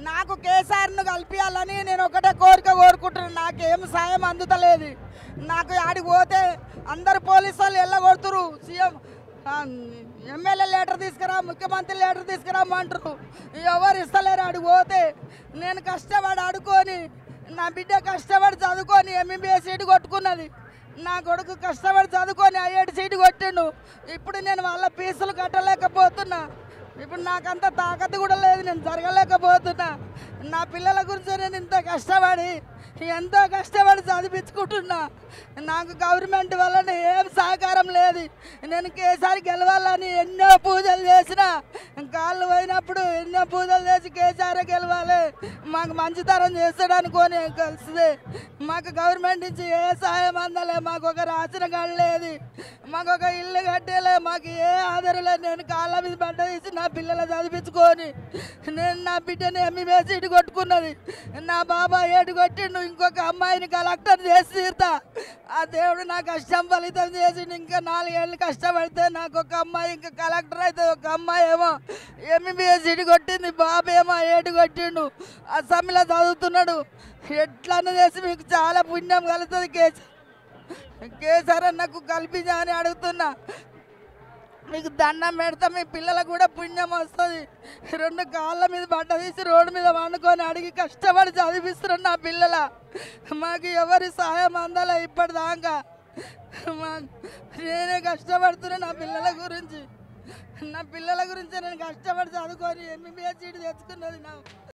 నాకు కేసీఆర్ను కలిపియాలని నేను ఒకటే కోరిక కోరుకుంటున్నాను నాకేం సాయం అందుతలేదు నాకు ఆడికి పోతే అందరు పోలీసు వాళ్ళు ఎల్లగొడుతురు సీఎం ఆ, ఎమ్మెల్యే లెటర్ తీసుకురా ముఖ్యమంత్రి లెటర్ తీసుకురామంటారు ఎవరు ఇస్తలేరు ఆడికి పోతే నేను కష్టపడి ఆడుకొని నా బిడ్డ కష్టపడి చదువుకొని ఎంబీబీఎస్ సీటు కొట్టుకున్నది నా కొడుకు కష్టపడి చదువుకొని ఐఐటి సీటు కొట్టిండు ఇప్పుడు నేను వాళ్ళ ఫీజులు కట్టలేకపోతున్నా ఇప్పుడు నాకంత తాకత్తు కూడా లేదు నేను జరగలేకపోతున్నా నా పిల్లల గురించి నేను ఇంత కష్టపడి ఎంతో కష్టపడి చదివించుకుంటున్నా నాకు గవర్నమెంట్ వలన ఏం సహకారం లేదు నేను కేసీఆర్ గెలవాలని ఎన్నో పూజలు చేసిన కాళ్ళు పోయినప్పుడు ఎన్నో పూజలు చేసి కేసీఆర్ గెలవాలి మాకు మంచితనం చేస్తాడు అనుకోని కలిసి మాకు గవర్నమెంట్ నుంచి ఏ సాయం అందలే మాకు ఒక రాసిన కాడ లేదు మాకు ఒక ఇల్లు కట్టేలే మాకు ఏ ఆధారం లేదు నేను కాళ్ళ మీద బండ తీసి నా పిల్లలు చదివించుకొని నేను నా బిడ్డని ఎంబీబీఎస్ సీటు కొట్టుకున్నది నా బాబా ఏడు కొట్టిండు ఇంకొక అమ్మాయిని కలెక్టర్ చేసి తీరుతా ఆ దేవుడు నా కష్టం ఫలితం చేసి ఇంకా నాలుగేళ్ళు కష్టపడితే నాకు ఒక అమ్మాయి ఇంకా కలెక్టర్ అయితే ఒక అమ్మాయి ఏమో ఎంబీబీఎస్ సీటు కొట్టింది బాబు ఏమో ఏడు కొట్టిండు అసెంబ్లీలో చదువుతున్నాడు ఎట్లన్నా చేసి మీకు చాలా పుణ్యం కలుగుతుంది కేసు కేసీఆర్ నాకు కల్పించా అని అడుగుతున్నా మీకు దండం పెడతా మీ పిల్లలకు కూడా పుణ్యం వస్తుంది రెండు కాళ్ళ మీద బట్ట తీసి రోడ్డు మీద వండుకొని అడిగి కష్టపడి చదివిస్తున్నాను నా పిల్లల మాకు ఎవరి సహాయం అందాల ఇప్పటిదాకా మా నేనే కష్టపడుతున్నా నా పిల్లల గురించి నా పిల్లల గురించి నేను కష్టపడి చదువుకొని ఎంబీబీఎస్ సీట్ తెచ్చుకున్నది నా